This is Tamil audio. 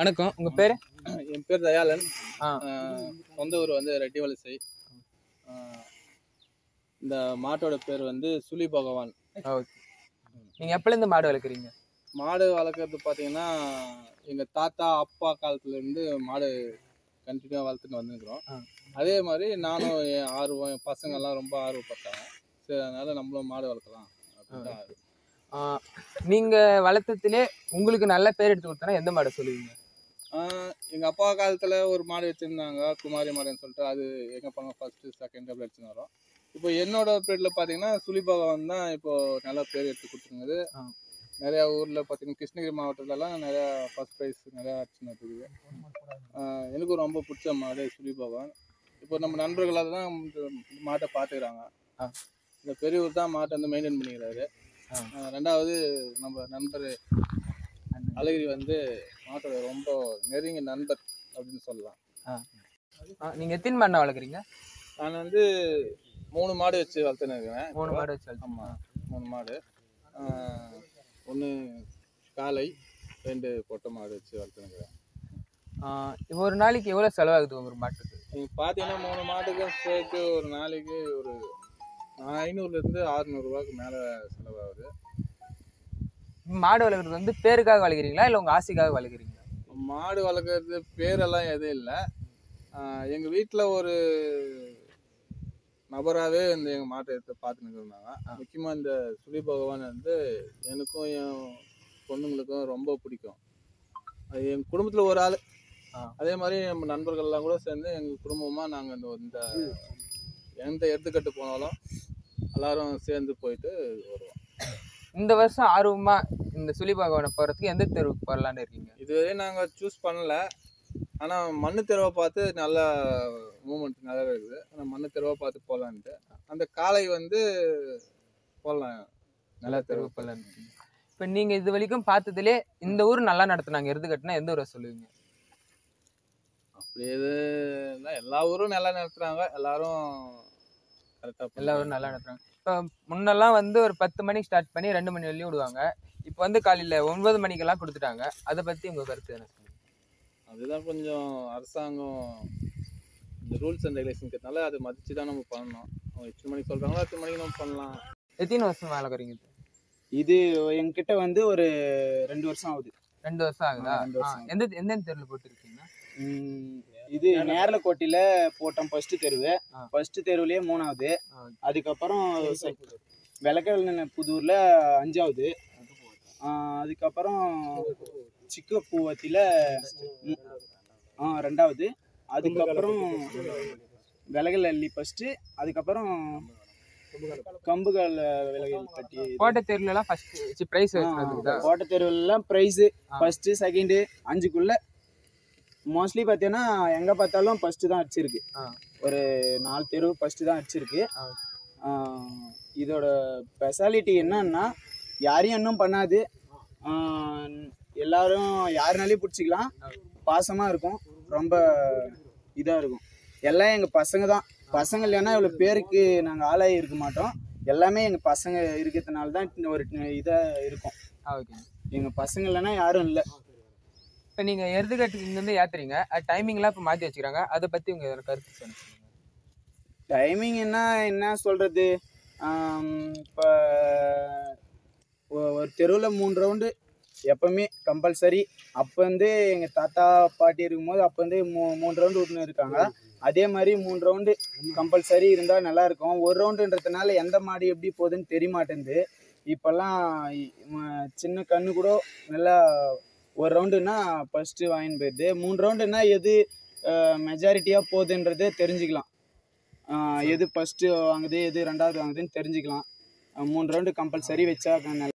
வணக்கம் உங்க பேரு என் பேர் தயாளன் ஆ. ஆஹ் சொந்த ஊர் வந்து ரெட்டிவலசை ஆஹ் இந்த மாட்டோட பேர் வந்து சுழி பகவான் ஓகே நீங்க எப்பல இருந்து மாடு வளர்க்குறீங்க மாடு வளர்க்குறது பார்த்தீங்கன்னா எங்கள் தாத்தா அப்பா காலத்துலேருந்து மாடு கண்டினியூவாக வளர்த்துட்டு வந்துருக்குறோம் ஆ. அதே மாதிரி நானும் என் ஆர்வம் என் பசங்கள்லாம் ரொம்ப ஆர்வப்பட்டாங்க சரி அதனால நம்மளும் மாடு வளர்க்கலாம் அப்படின்னு தான் ஆர்வம். ஆ, நீங்க வளர்த்ததுலே உங்களுக்கு நல்ல பேர் எடுத்து கொடுத்தனா எந்த மாடை சொல்லுவீங்க ஆஹ் எங்க அப்பா காலத்துல ஒரு மாடு வச்சிருந்தாங்க குமாரி மாடுன்னு சொல்லிட்டு அது எங்க பணம் ஃபர்ஸ்ட் செகண்ட் அப்படி அடிச்சுன்னு வரோம் இப்போ என்னோட பீரியட்ல பாத்தீங்கன்னா சுழி பகவான் தான் இப்போ நல்ல பேர் எடுத்து கொடுத்துருந்தது ஆ. நிறைய ஊர்ல பாத்தீங்கன்னா கிருஷ்ணகிரி மாவட்டத்துலலாம் நிறைய ஃபர்ஸ்ட் ப்ரைஸ் நிறைய அடிச்சுன்னு இருக்குது ஆஹ் எனக்கும் ரொம்ப பிடிச்ச மாடு சுழி பகவான் இப்போ நம்ம நண்பர்களாக தான் இந்த மாட்டை பார்த்துக்கிறாங்க ஆ. இந்த பெரியவர் தான் மாட்டை வந்து மெயின்டைன் பண்ணிக்கிறாரு ஆ. ஆஹ் ரெண்டாவது நம்ம நண்பர் அழகிரி வந்து மாட்டோட ரொம்ப நெருங்கிய நண்பர் அப்படின்னு சொல்லலாம் ஆ, நீங்க எத்தனை மாடு வளர்க்குறீங்க நான் வந்து மூணு மாடு வச்சு வளர்த்துன்னு இருக்கிறேன் மூணு மாடு வச்சு வளர்த்து- ஆமாம் மூணு மாடு ஒன்று காளை ரெண்டு பொட்டை மாடு வச்சு வளர்த்துன்னு இருக்கிறேன் ஆ, இப்போ ஒரு நாளைக்கு எவ்வளவு செலவாகுது ஒரு மாட்டுக்கு நீங்கள் பார்த்தீங்கன்னா மூணு மாட்டுக்கும் சேர்த்து ஒரு நாளைக்கு ஒரு ஐநூறுலேருந்து அறுநூறுவாக்கு மேலே செலவாகுது மாடு வளர்க்குறது வந்து பேருக்காக வளர்க்குறீங்களா இல்ல உங்க ஆசைக்காக வளர்க்குறீங்களா மாடு வளர்க்குறது பேரெல்லாம் எதுவும் இல்லை எங்கள் வீட்டில் ஒரு நபராகவே இந்த எங்கள் மாட்டை எடுத்து பார்த்துன்னு இருந்தாங்க முக்கியமாக இந்த சுழி பகவான் வந்து எனக்கும் என் பொண்ணுங்களுக்கும் ரொம்ப பிடிக்கும் அது எங்கள் குடும்பத்தில் ஒரு ஆள் ஆ. அதே மாதிரி நம்ம நண்பர்கள்லாம் கூட சேர்ந்து எங்கள் குடும்பமாக நாங்கள் இந்த இந்த எந்த எடுத்துக்கட்டு போனாலும் எல்லாரும் சேர்ந்து போயிட்டு வருவோம் இந்த வருஷம் ஆர்வமா இந்த சுழி பகவானை போறதுக்கு எந்த தெருவுக்கு போறலான்னு இருக்கீங்க இதுவரை நாங்கள் சூஸ் பண்ணல ஆனால் மண்ணு தெருவை பார்த்து நல்லா மூமெண்ட் நல்லாவே இருக்குது ஆனால் மண்ணு தெருவை பார்த்து போகலான்ட்டு அந்த காளை வந்து போடலாம் நல்லா தெருவு போகலான்னு இருக்கீங்க இப்போ நீங்க இது வரைக்கும் பார்த்ததுலே இந்த ஊர் நல்லா நடத்துனாங்க எருது கட்டினா எந்த ஊரை சொல்லுவீங்க அப்படி இது இல்லை எல்லா ஊரும் நல்லா நடத்துகிறாங்க எல்லாரும் கரெக்டாக எல்லா ஊரும் நல்லா நடத்துறாங்க இப்போ முன்னெல்லாம் வந்து ஒரு பத்து மணிக்கு ஸ்டார்ட் பண்ணி ரெண்டு மணி வரையும் விடுவாங்க இப்போ வந்து காலையில ஒன்பது மணிக்கெல்லாம் கொடுத்துட்டாங்க அதை பத்தி உங்க கருத்து என்ன சொல்லுங்க அதுதான் கொஞ்சம் அரசாங்கம் இந்த ரூல்ஸ் அண்ட் ரெகுலேஷனுக்கிறதுனால அதை மதித்து தான் நம்ம பண்ணணும் அவங்க எத்தனை மணிக்கு சொல்கிறாங்களோ எத்தனை மணிக்கு நம்ம பண்ணலாம் எத்தனை வருஷம் வளர்க்குறீங்க இது? இது என்கிட்ட வந்து ஒரு ரெண்டு வருஷம் ஆகுது ரெண்டு வருஷம் ஆகுதா ஆ, ரெண்டு வருஷம் ஆ, எந்த எந்த தெருவில் போட்டுருக்கீங்க உம், இது நேரலக்கோட்டையில போட்டோம் ஃபர்ஸ்ட் தெருவு ஆ. ஃபர்ஸ்ட் தெருவுலயே மூணாவது ஆ. அதுக்கப்புறம் விளக்கல் புதூர்ல அஞ்சாவது ஆ, அதுக்கப்புறம் சிக்க பூவத்தில ஆ ரெண்டாவது அதுக்கப்புறம் விலகல் அள்ளி ஃபர்ஸ்ட் அதுக்கப்புறம் கம்புகள் விலகல் கட்டி கோட்டை தெருவுல எல்லாம் ஃபர்ஸ்ட் பிரைஸ் வச்சுருந்தா கோட்டை தெருவுலாம் ப்ரைஸ் ஆ. ஃபர்ஸ்ட் செகண்டு அஞ்சுக்குள்ள மோஸ்ட்லி பார்த்தீங்கன்னா எங்க பார்த்தாலும் ஃபர்ஸ்ட் தான் அடிச்சிருக்கு ஆ. ஒரு நாலு தெரு ஃபர்ஸ்ட் தான் அடிச்சிருக்கு ஆ. ஆ, இதோட ஸ்பெஷாலிட்டி என்னன்னா யாரையும் இன்னும் பண்ணாது ஆ, எல்லாரும் யாருனாலையும் பிடிச்சிக்கலாம் பாசமா இருக்கும் ரொம்ப இதா இருக்கும் எல்லாம் எங்க பசங்க தான் பசங்க இல்லைன்னா இவ்வளோ பேருக்கு நாங்கள் ஆளாகி இருக்க மாட்டோம் எல்லாமே எங்க பசங்க இருக்கிறதுனால தான் இந்த ஒரு இதா இருக்கும் ஓகே எங்க பசங்க இல்லைன்னா யாரும் இல்லை இப்போ நீங்க எருது கட்டுக்கு இங்கேருந்து ஏத்துறீங்க அது டைமிங்லாம் இப்போ மாற்றி வச்சுக்கிறாங்க அதை பத்தி உங்க கருத்து சொல்லுங்க டைமிங் என்ன என்ன சொல்றது இப்போ ஒரு தெருவில் மூணு ரவுண்டு எப்பவுமே கம்பல்சரி அப்போ வந்து எங்கள் தாத்தா பாட்டி இருக்கும்போது அப்போ வந்து மூ மூணு ரவுண்டு விட்டுன்னு இருக்காங்க அதே மாதிரி மூணு ரவுண்டு கம்பல்சரி இருந்தால் நல்லா இருக்கும் ஒரு ரவுண்டுன்றதுனால எந்த மாடு எப்படி போகுதுன்னு தெரிய மாட்டேங்குது இப்போல்லாம் இ- ம- சின்ன கண்ணு கூட நல்லா ஒரு ரவுண்டுன்னா ஃபஸ்ட்டு வாங்கின்னு போயிடுது மூணு ரவுண்டுன்னா எது மெஜாரிட்டியாக போகுதுன்றதே தெரிஞ்சுக்கலாம் ஆஹ் எது ஃபஸ்ட்டு வாங்குது எது ரெண்டாவது வாங்குதுன்னு தெரிஞ்சுக்கலாம் ஆஹ் மூணு ரவுண்டு கம்பல்சரி வச்சா நல்ல